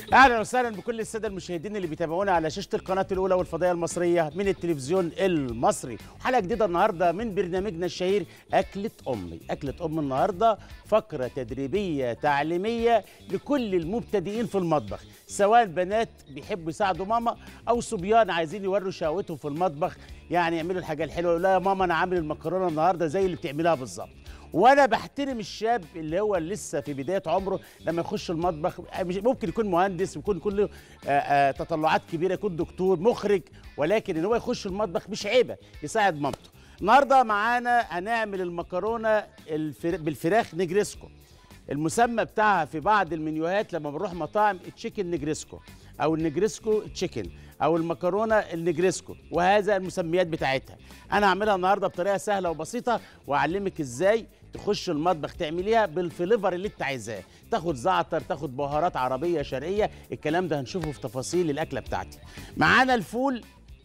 اهلا وسهلا بكل الساده المشاهدين اللي بيتابعونا على شاشه القناه الاولى والفضائيه المصريه من التلفزيون المصري حلقه جديده النهارده من برنامجنا الشهير اكله امي اكله ام النهارده فقره تدريبيه تعليميه لكل المبتدئين في المطبخ سواء بنات بيحبوا يساعدوا ماما او صبيان عايزين يوروا شهوتهم في المطبخ يعني يعملوا الحاجه الحلوه لا يا ماما انا عامل المكرونه النهارده زي اللي بتعملها بالظبط وانا بحترم الشاب اللي هو لسه في بدايه عمره لما يخش المطبخ مش- ممكن يكون مهندس يكون كله آه، آه، تطلعات كبيره يكون دكتور مخرج ولكن ان هو يخش المطبخ مش عيبه يساعد مامته النهارده معانا هنعمل المكرونه الفر... بالفراخ نجريسكو المسمى بتاعها في بعض المنيوهات لما بنروح مطاعم تشيكن نجريسكو او النجريسكو تشيكن او المكرونه النجريسكو وهذا المسميات بتاعتها انا هعملها النهارده بطريقه سهله وبسيطه واعلمك ازاي تخش المطبخ تعمليها بالفليفر اللي انت عايزاه تاخد زعتر تاخد بهارات عربيه شرقيه الكلام ده هنشوفه في تفاصيل الاكله بتاعتي معانا الفول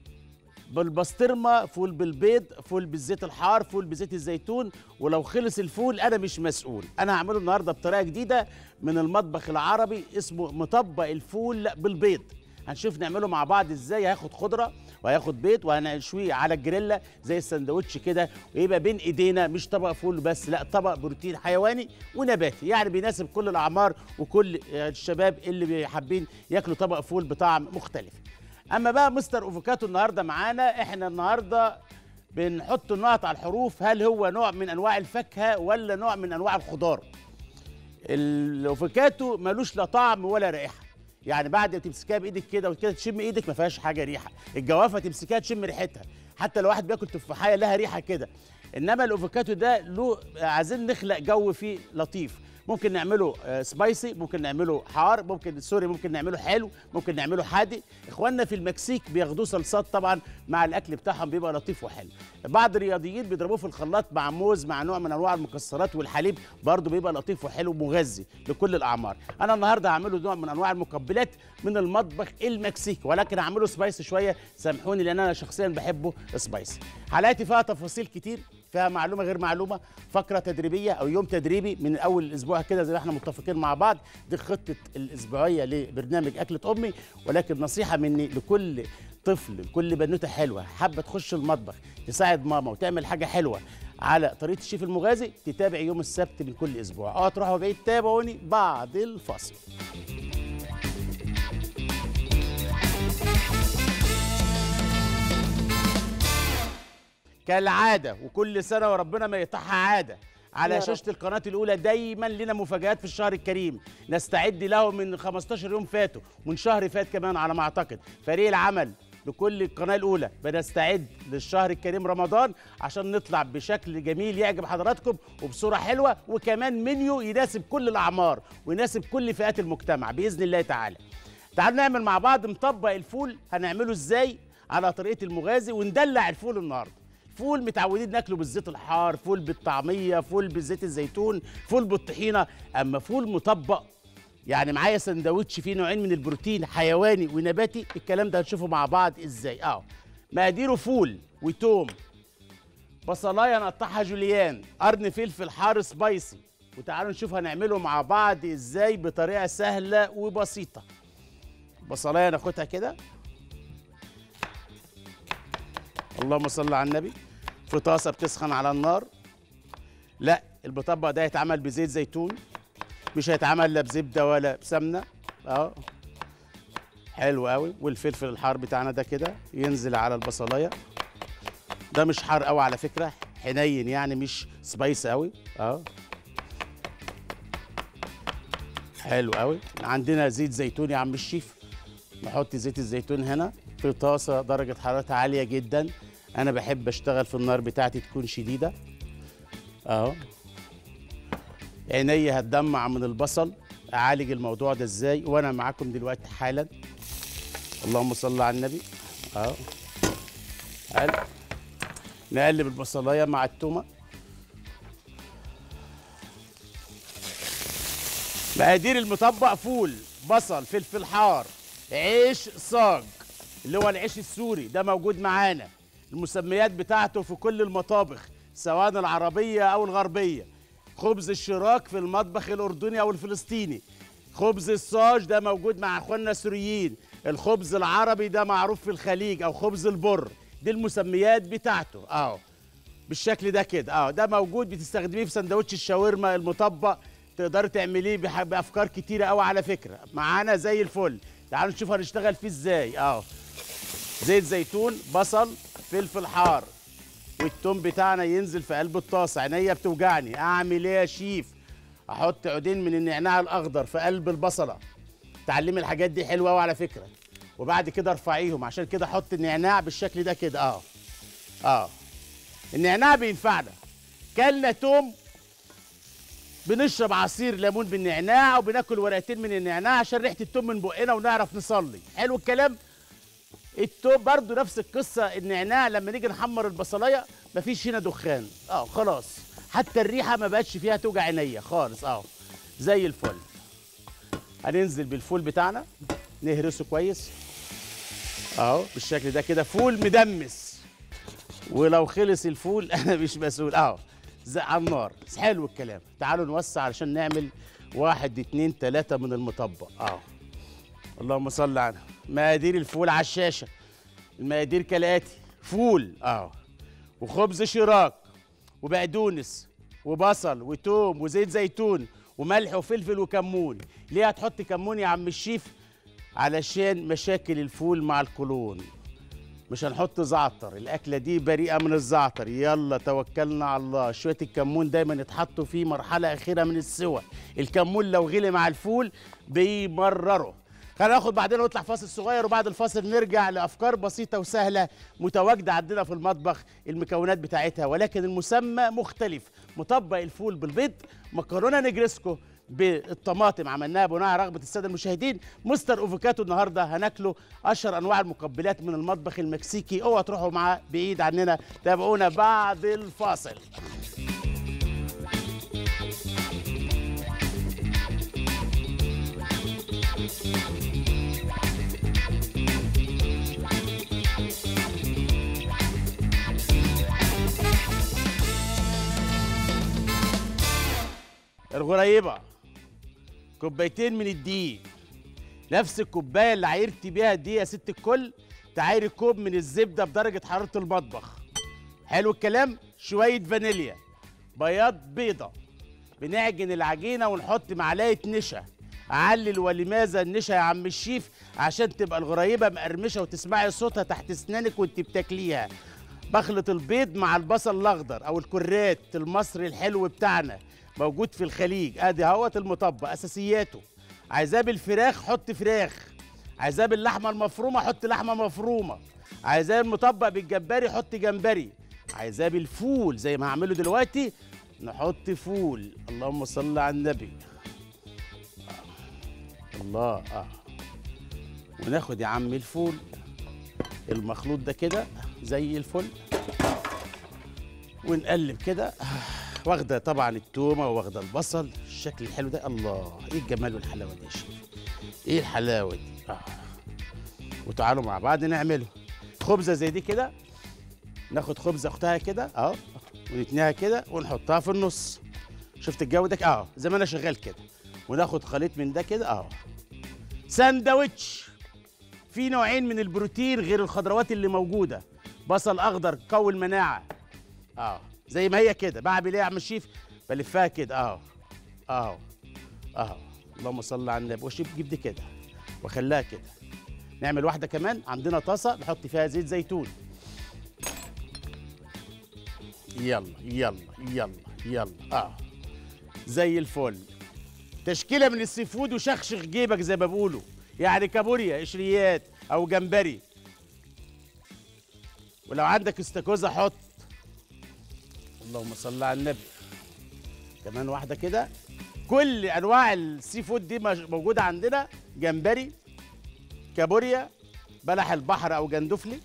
بالبسطرمه فول بالبيض فول بالزيت الحار فول بزيت الزيتون ولو خلص الفول انا مش مسؤول انا هعمله النهارده بطريقه جديده من المطبخ العربي اسمه مطبق الفول بالبيض هنشوف نعمله مع بعض ازاي هياخد خضره وهياخد بيض وهنشويه على الجريلا زي السندوتش كده ويبقى بين ايدينا مش طبق فول بس لا طبق بروتين حيواني ونباتي يعني بيناسب كل الاعمار وكل الشباب اللي حابين ياكلوا طبق فول بطعم مختلف اما بقى مستر اوفوكاتو النهارده معانا احنا النهارده بنحط النقط على الحروف هل هو نوع من انواع الفاكهه ولا نوع من انواع الخضار الافوكاتو ملوش لا طعم ولا رائحه يعني بعد ما تمسكها بايدك كده وكده تشم ايدك ما فيهاش حاجه ريحه الجوافه تمسكها تشم ريحتها حتى لو واحد بياكل تفاحيه لها ريحه كده انما الافوكاتو ده له عايزين نخلق جو فيه لطيف ممكن نعمله آه، سبايسي ممكن نعمله حار ممكن سوري ممكن نعمله حلو ممكن نعمله حادق اخواننا في المكسيك بياخدوه صلصات طبعا مع الاكل بتاعهم بيبقى لطيف وحلو بعض الرياضيين بيضربوه في الخلاط مع موز مع نوع من انواع المكسرات والحليب برضه بيبقى لطيف وحلو ومغذي لكل الاعمار انا النهارده هعمله نوع من انواع المقبلات من المطبخ المكسيكي ولكن هعمله سبايسي شويه سامحوني لان انا شخصيا بحبه سبايسي حلقاتي فيها تفاصيل كتير فيها معلومه غير معلومه فقره تدريبيه او يوم تدريبي من اول الاسبوع كده زي ما احنا متفقين مع بعض دي خطه الاسبوعيه لبرنامج اكله امي ولكن نصيحه مني لكل طفل لكل بنوته حلوه حابه تخش المطبخ تساعد ماما وتعمل حاجه حلوه على طريقه الشيف المغازي تتابع يوم السبت من كل اسبوع اه تروحوا بعيد تابعوني بعد الفصل كالعادة وكل سنة وربنا ما يقطعها عادة على يا رب. شاشة القناة الأولى دايما لنا مفاجآت في الشهر الكريم نستعد له من 15 يوم فاتوا من شهر فات كمان على ما أعتقد فريق العمل لكل القناة الأولى بنستعد للشهر الكريم رمضان عشان نطلع بشكل جميل يعجب حضراتكم وبصورة حلوة وكمان منيو يناسب كل الأعمار ويناسب كل فئات المجتمع بإذن الله تعالى تعالوا نعمل مع بعض مطبق الفول هنعمله ازاي على طريقه المغازي وندلع الفول النهارده فول متعودين ناكله بالزيت الحار فول بالطعميه فول بزيت الزيتون فول بالطحينه اما فول مطبق يعني معايا سندوتش فيه نوعين من البروتين حيواني ونباتي الكلام ده هنشوفه مع بعض ازاي اه مقاديره فول وتوم بصلايه نقطعها جوليان قرن فلفل حار سبايسي وتعالوا نشوف هنعمله مع بعض ازاي بطريقه سهله وبسيطه بصلايه ناخدها كده اللهم صل على النبي في طاسه بتسخن على النار لا المطبق ده هيتعمل بزيت زيتون مش هيتعمل لا بزبده ولا بسمنه اه حلو قوي والفلفل الحار بتاعنا ده كده ينزل على البصلايه ده مش حار قوي على فكره حنين يعني مش سبايس قوي اه حلو قوي عندنا زيت زيتون يا عم الشيف نحط زيت الزيتون هنا في طاسه درجه حرارتها عاليه جدا انا بحب اشتغل في النار بتاعتي تكون شديده اهو عيني هتدمع من البصل اعالج الموضوع ده ازاي وانا معاكم دلوقتي حالا اللهم صل على النبي اهو حلو نقلب البصلايه مع التومه مقادير المطبق فول بصل فلفل حار عيش صاج اللي هو العيش السوري ده موجود معانا المسميات بتاعته في كل المطابخ سواء العربية أو الغربية خبز الشراك في المطبخ الأردني أو الفلسطيني خبز الصاج ده موجود مع اخواننا السوريين الخبز العربي ده معروف في الخليج او خبز البر دي المسميات بتاعته اهو بالشكل ده كده اه ده موجود بتستخدميه في سندوتش الشاورما المطبق تقدري تعمليه بح- بافكار كتيره قوي على فكره معانا زي الفل تعالوا نشوف هنشتغل فيه ازاي اه زيت زيتون بصل فلفل حار والتوم بتاعنا ينزل في قلب الطاسه عينيا بتوجعني اعمل ايه يا شيف احط عودين من النعناع الاخضر في قلب البصله تعلمي الحاجات دي حلوه قوي على فكره وبعد كده ارفعيهم عشان كده احط النعناع بالشكل ده كده اه اه النعناع بينفعنا كلنا توم بنشرب عصير ليمون بالنعناع وبناكل ورقتين من النعناع عشان ريحه التوم من بقنا ونعرف نصلي حلو الكلام التوم برضو نفس القصه النعناع لما نيجي نحمر البصلايه مفيش هنا دخان اه خلاص حتى الريحه ما بقتش فيها توجع عينيا خالص اه زي الفل هننزل بالفول بتاعنا نهرسه كويس اهو بالشكل ده كده فول مدمس ولو خلص الفول انا مش مسؤول اهو زي على النار بس حلو الكلام تعالوا نوسع علشان نعمل واحد اتنين تلاتة من المطبق اهو اللهم صل على مقادير الفول على الشاشة المقادير كالآتي فول اهو وخبز شراك وبقدونس وبصل وتوم وزيت زيتون وملح وفلفل وكمون ليه هتحط كمون يا عم الشيف علشان مشاكل الفول مع القولون مش هنحط زعتر الاكله دي بريئه من الزعتر يلا توكلنا على الله شويه الكمون دايما يتحطوا في مرحله اخيره من السوى الكمون لو غلي مع الفول بيمرره خلينا ناخد بعدين نطلع فاصل صغير وبعد الفاصل نرجع لافكار بسيطه وسهله متواجده عندنا في المطبخ المكونات بتاعتها ولكن المسمى مختلف مطبق الفول بالبيض مكرونه نجرسكو بالطماطم عملناها بناء على رغبه الساده المشاهدين مستر اوفوكاتو النهارده هناكله اشهر انواع المقبلات من المطبخ المكسيكي اوعوا تروحوا معاه بعيد عننا تابعونا بعد الفاصل الغريبه كوبايتين من الدقيق نفس الكوبايه اللي عايرتي بيها دي يا ست الكل تعايري كوب من الزبده بدرجه حراره المطبخ حلو الكلام شويه فانيليا بياض بيضه بنعجن العجينه ونحط معلقه نشا علل ولماذا النشا يا عم الشيف عشان تبقى الغريبه مقرمشه وتسمعي صوتها تحت اسنانك وانت بتاكليها بخلط البيض مع البصل الاخضر او الكرات المصري الحلو بتاعنا موجود في الخليج ادي اهوت المطبق اساسياته عايزاه بالفراخ حط فراخ عايزاه باللحمه المفرومه حط لحمه مفرومه عايزاه المطبق بالجمبري حط جمبري عايزاه بالفول زي ما هعمله دلوقتي نحط فول اللهم صل على النبي آه. الله اه وناخد يا عم الفول المخلوط ده كده زي الفل ونقلب كده واخده طبعا التومه واخده البصل الشكل الحلو ده الله ايه الجمال والحلاوه دي يا شيخ ايه الحلاوه دي آه. وتعالوا مع بعض نعمله خبزه زي دي كده ناخد خبزه اختها كده اهو ونتنيها كده ونحطها في النص شفت الجو ده اهو زي ما انا شغال كده وناخد خليط من ده كده اهو ساندوتش في نوعين من البروتين غير الخضروات اللي موجوده بصل اخضر قوي المناعه اه زي ما هي كده بعمل ايه يا عم الشيف بلفها كده اهو اهو اهو اللهم صل على النبي واشيب جيب دي كده واخليها كده نعمل واحده كمان عندنا طاسه نحط فيها زيت زيتون يلا يلا يلا يلا اه زي الفل تشكيله من السي فود وشخشخ جيبك زي ما بيقولوا يعني كابوريا قشريات او جمبري ولو عندك استاكوزا حط اللهم صل على النبي كمان واحده كده كل انواع السي فود دي مش- موجوده عندنا جمبري كابوريا بلح البحر او جندفلي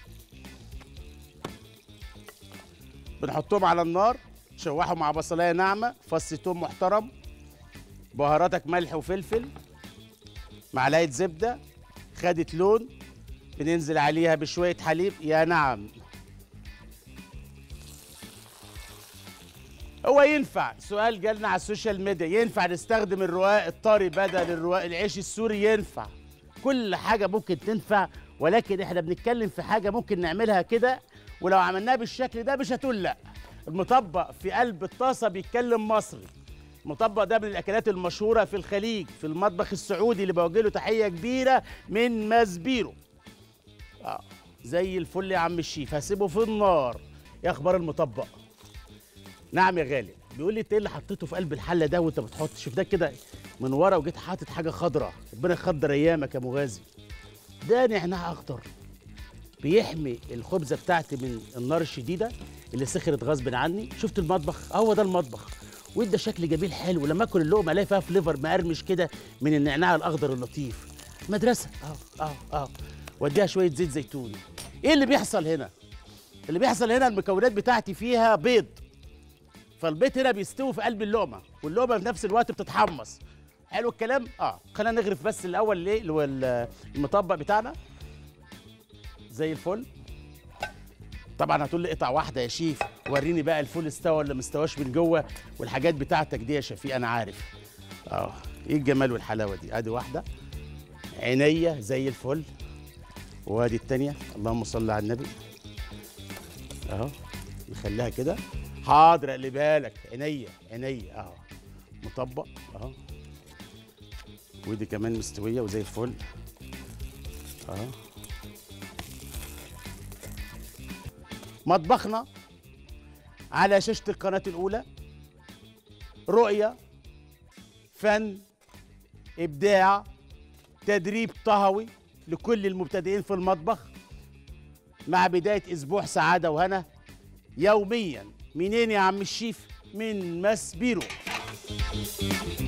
بنحطهم على النار تشوحهم مع بصلايه ناعمه فص توم محترم بهاراتك ملح وفلفل معلقه زبده خدت لون بننزل عليها بشويه حليب يا نعم هو ينفع سؤال جالنا على السوشيال ميديا ينفع نستخدم الرقاق الطري بدل الرقاق العيش السوري ينفع كل حاجه ممكن تنفع ولكن احنا بنتكلم في حاجه ممكن نعملها كده ولو عملناها بالشكل ده مش هتقول لا المطبق في قلب الطاسه بيتكلم مصري المطبق ده من الاكلات المشهوره في الخليج في المطبخ السعودي اللي بوجه له تحيه كبيره من مزبيرو اه زي الفل يا عم الشيف هسيبه في النار يا اخبار المطبق نعم يا غالي بيقول لي انت ايه اللي حطيته في قلب الحله ده وانت بتحط شوف ده كده من ورا وجيت حاطط حاجه خضراء ربنا يخضر ايامك يا مغازي ده نعناع اخضر بيحمي الخبزه بتاعتي من النار الشديده اللي سخرت غصب عني شفت المطبخ هو ده المطبخ وادى شكل جميل حلو لما اكل اللقمه الاقي فيها فليفر مقرمش كده من النعناع الاخضر اللطيف مدرسه اه اه اه واديها شويه زيت زيتون ايه اللي بيحصل هنا اللي بيحصل هنا المكونات بتاعتي فيها بيض فالبيض هنا بيستوي في قلب اللقمه واللقمه في نفس الوقت بتتحمص حلو الكلام اه خلينا نغرف بس الاول ليه اللي هو ال- المطبق بتاعنا زي الفل طبعا هتقول لي قطع واحده يا شيف وريني بقى الفول استوى ولا ما استواش من جوه والحاجات بتاعتك دي يا شفيق انا عارف اه ايه الجمال والحلاوه دي ادي واحده عينيا زي الفل وادي التانية اللهم صل على النبي اهو نخليها كده حاضر اللي بالك عينيا عينيا اهو مطبق اهو ودي كمان مستويه وزي الفل اهو مطبخنا على شاشة القناة الأولى رؤية فن إبداع تدريب طهوي لكل المبتدئين في المطبخ مع بداية أسبوع سعادة وهنا يوميا منين يا عم الشيف من مسبيرو